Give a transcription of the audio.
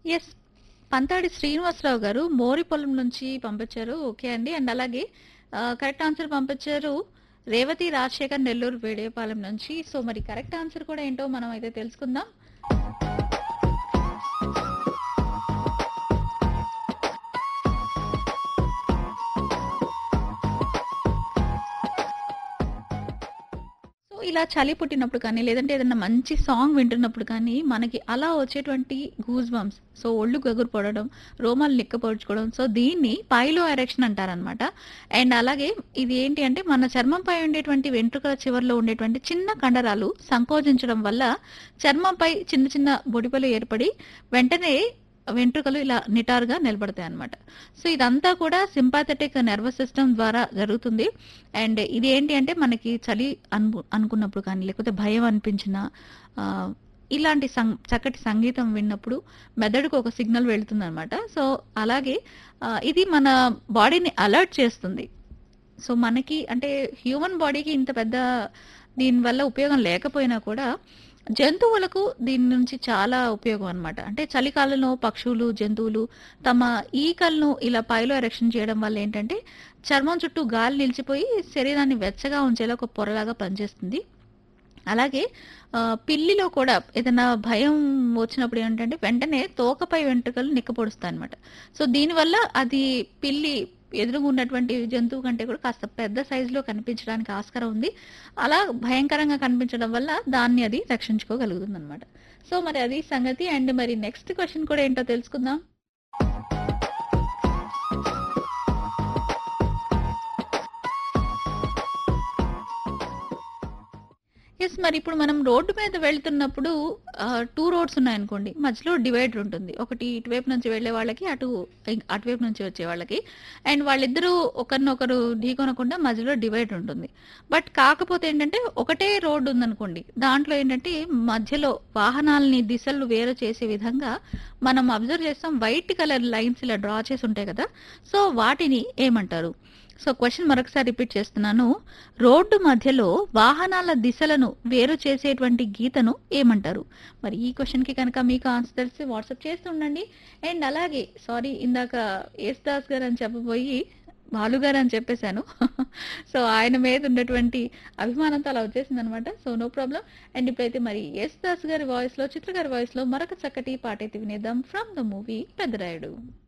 Yes. Panthadi Srinivasarao గారు మోరిపొలం నుంచి పంపించారు. ఓకే అండి. అండ్ అలాగే ఆహ్, కరెక్ట్ ఆన్సర్ పంపించారు రేవతి రాజశేఖర్ నెల్లూరు వేడేపాలెం నుంచి. సో, మరి కరెక్ట్ ఆన్సర్ కూడా ఏంటో మనం అయితే తెలుసుకుందాం. సో, ఇలా చలి పుట్టినప్పుడు కానీ, లేదంటే ఏదన్నా మంచి సాంగ్ వింటున్నప్పుడు కానీ, మనకి అలా వచ్చేటువంటి గూస్ బంప్స్ సో, ఒళ్ళు గగురు పడడం, రోమాలు నిక్కపొడుచుకోవడం. సో, దీన్ని పైలో ఎరెక్షన్ అంటారనమాట. అండ్ అలాగే ఇది ఏంటి అంటే మన చర్మంపై ఉండేటువంటి వెంట్రుకల చివర్లో ఉండేటువంటి చిన్న కండరాలు సంకోచించడం వల్ల చర్మంపై చిన్న చిన్న బొడిపెలు ఏర్పడి వెంటనే వెంట్రుకలు ఇలా నిటారుగా నిలబడతాయన్నమాట. సో, ఇదంతా కూడా సింపాథెటిక్ నర్వస్ సిస్టమ్ ద్వారా జరుగుతుంది. అండ్ ఇది ఏంటి అంటే మనకి చలి అను అనుకున్నప్పుడు కానీ, లేకపోతే భయం అనిపించినా ఆహ్, ఇలాంటి సం చక్కటి సంగీతం విన్నప్పుడు మెదడుకు ఒక సిగ్నల్ వెళ్తుందనమాట. సో, అలాగే ఆహ్, ఇది మన బాడీని అలర్ట్ చేస్తుంది. సో, మనకి అంటే హ్యూమన్ బాడీకి ఇంత పెద్ద దీనివల్ల ఉపయోగం లేకపోయినా కూడా జంతువులకు దీని నుంచి చాలా ఉపయోగం అనమాట. అంటే చలికాలంలో పక్షులు, జంతువులు తమ ఈకలను ఇలా పైలో ఎరెక్షన్ చేయడం వల్ల ఏంటంటే చర్మం చుట్టూ గాలి నిలిచిపోయి శరీరాన్ని వెచ్చగా ఉంచేలా ఒక పొరలాగా పనిచేస్తుంది. అలాగే ఆహ్, పిల్లిలో కూడా ఏదైనా భయం వచ్చినప్పుడు ఏంటంటే వెంటనే తోకపై వెంట్రుకలు నిక్కపొడుస్తాయన్నమాట. సో, దీనివల్ల అది పిల్లి ఎదురుగా ఉన్నటువంటి జంతువు కంటే కూడా కాస్త పెద్ద సైజులో కనిపించడానికి ఆస్కారం ఉంది. అలా భయంకరంగా కనిపించడం వల్ల దాన్ని అది రక్షించుకోగలుగుతుందనమాట. సో, మరి అది సంగతి. అండ్ మరి నెక్స్ట్ క్వెషన్ కూడా ఏంటో తెలుసుకుందాం. యెస్. మరి ఇప్పుడు మనం రోడ్డు మీద వెళ్తున్నప్పుడు ఆహ్, 2 రోడ్స్ ఉన్నాయనుకోండి. మధ్యలో డివైడర్ ఉంటుంది. ఒకటి ఇటువైపు నుంచి వెళ్ళే వాళ్ళకి, అటు అటువైపు నుంచి వచ్చే వాళ్ళకి. అండ్ వాళ్ళిద్దరూ ఒకరినొకరు ఢీకొనకుండా మధ్యలో డివైడర్ ఉంటుంది. బట్ కాకపోతే ఏంటంటే ఒకటే రోడ్ ఉందనుకోండి. దాంట్లో ఏంటంటే మధ్యలో వాహనాలని దిశలు వేరు చేసే విధంగా మనం అబ్జర్వ్ చేస్తాం వైట్ కలర్ లైన్స్ ఇలా డ్రా చేసి ఉంటాయి కదా! సో, వాటిని ఏమంటారు? సో, క్వెషన్ మరొకసారి రిపీట్ చేస్తున్నాను. రోడ్డు మధ్యలో వాహనాల దిశలను వేరు చేసేటువంటి గీతను ఏమంటారు? మరి ఈ క్వెషన్‌కి కనుక మీకు ఆన్సర్ తెలిస్తే వాట్సాప్ చేస్తూ ఉండండి. అండ్ అలాగే సారీ ఇందాక యేసుదాస్ గారు అని చెప్పబోయి బాలు గారు అని చెప్పేసాను. సో, ఆయన మీద ఉన్నటువంటి అభిమానంతో అలా వచ్చేసిందనమాట. So, no problem. అండ్ ఇప్పుడైతే మరి యేసుదాస్ గారి వాయిస్‌లో, చిత్ర గారి వాయిస్‌లో మరొక చక్కటి పాటైతే వినేద్దాం ఫ్రమ్ ద మూవీ పెద్దరాయుడు.